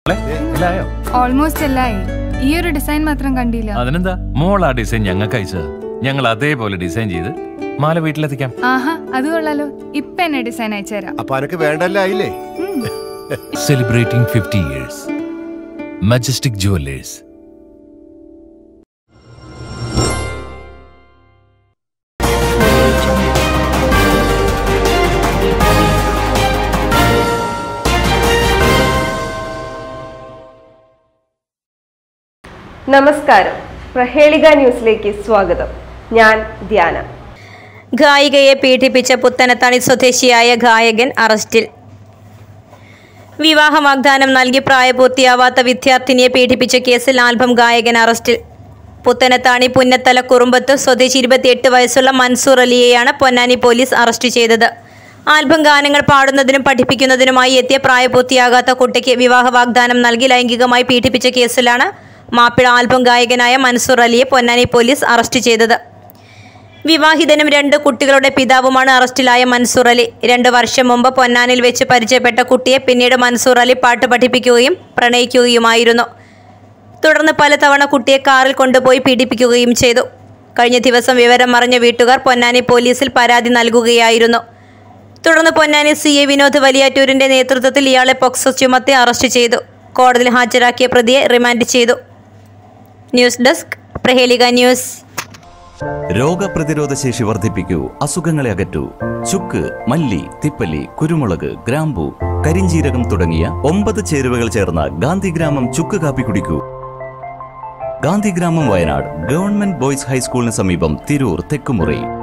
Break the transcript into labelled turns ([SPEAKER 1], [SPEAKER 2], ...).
[SPEAKER 1] ഇല്ലായോ
[SPEAKER 2] almost എല്ലായി ഈ ഒരു design മാത്രം കണ്ടില്ല
[SPEAKER 1] അതിനെന്താ മോൾ ആ ഡിസൈൻ ഞങ്ങൾക്ക് അയച്ചത് ഞങ്ങൾ അതേപോലെ ഡിസൈൻ ചെയ്ത് മാല വീട്ടിലെത്തിക്കാം
[SPEAKER 2] ആഹാ അത് കൊള്ളാലോ ഇപ്പൊ എന്നെ ഡിസൈൻ അയച്ചുതരാം
[SPEAKER 3] അപ്പൊ അനക്ക് വേണ്ടല്ല ആയില്ലേ
[SPEAKER 2] ഉം.
[SPEAKER 1] Celebrating fifty years majestic jewellers
[SPEAKER 4] നമസ്കാരം പ്രഹേളിക ന്യൂസിലേക്ക് സ്വാഗതം ഞാൻ ധ്യാന
[SPEAKER 5] ഗായികയെ പീഡിപ്പിച്ച പുത്തനത്താണി സ്വദേശിയായ ഗായകൻ അറസ്റ്റിൽ വിവാഹ വാഗ്ദാനം നൽകി പ്രായപൂർത്തിയാവാത്ത വിദ്യാർത്ഥിനിയെ പീഡിപ്പിച്ച കേസിൽ ആൽബം ഗായകൻ അറസ്റ്റിൽ പുത്തനത്താണി പുന്നത്തല കുറുമ്പത്ത് സ്വദേശി ഇരുപത്തിയെട്ട് വയസ്സുള്ള മൻസൂർ അലിയെയാണ് പൊന്നാനി പോലീസ് അറസ്റ്റ് ചെയ്തത് ആൽബം ഗാനങ്ങൾ പാടുന്നതിനും പഠിപ്പിക്കുന്നതിനുമായി എത്തിയ പ്രായപൂർത്തിയാകാത്ത കുട്ടിക്ക് വിവാഹ വാഗ്ദാനം നൽകി ലൈംഗികമായി പീഡിപ്പിച്ച കേസിലാണ് മാപ്പിള ആൽബം ഗായകനായ മൻസൂർ അലിയെ പൊന്നാനി പോലീസ് അറസ്റ്റ് ചെയ്തത് വിവാഹിതനും രണ്ട് കുട്ടികളുടെ പിതാവുമാണ് അറസ്റ്റിലായ മൻസൂർ അലി രണ്ട് വർഷം മുമ്പ് പൊന്നാനിൽ വെച്ച് പരിചയപ്പെട്ട കുട്ടിയെ പിന്നീട് മൻസൂർ അലി പാട്ട് പഠിപ്പിക്കുകയും പ്രണയിക്കുകയുമായിരുന്നു തുടർന്ന് പലതവണ കുട്ടിയെ കാറിൽ കൊണ്ടുപോയി പീഡിപ്പിക്കുകയും ചെയ്തു കഴിഞ്ഞ ദിവസം വിവരം അറിഞ്ഞ വീട്ടുകാർ പൊന്നാനി പോലീസിൽ പരാതി നൽകുകയായിരുന്നു തുടർന്ന് പൊന്നാനി സി എ വിനോദ് വലിയാറ്റൂരിന്റെ നേതൃത്വത്തിൽ ഇയാളെ പോക്സോ ചുമത്തി അറസ്റ്റ് ചെയ്തു കോടതിയിൽ ഹാജരാക്കിയ പ്രതിയെ റിമാൻഡ് ചെയ്തു ന്യൂസ് ഡെസ്ക് പ്രഹേലിക ന്യൂസ്
[SPEAKER 6] രോഗപ്രതിരോധ ശേഷി വർദ്ധിപ്പിക്കൂ അസുഖങ്ങളെ അകറ്റൂ ചുക്ക് മല്ലി തിപ്പല്ലി കുരുമുളക് ഗ്രാമ്പു കരിഞ്ചീരകം തുടങ്ങിയ ഒമ്പത് ചേരുവകൾ ചേർന്ന ഗാന്ധിഗ്രാമം ചുക്ക് കാപ്പി കുടിക്കൂ ഗാന്ധിഗ്രാമം വയനാട് ഗവൺമെന്റ് ബോയ്സ് ഹൈസ്കൂളിന് സമീപം തിരൂർ തെക്കുമുറി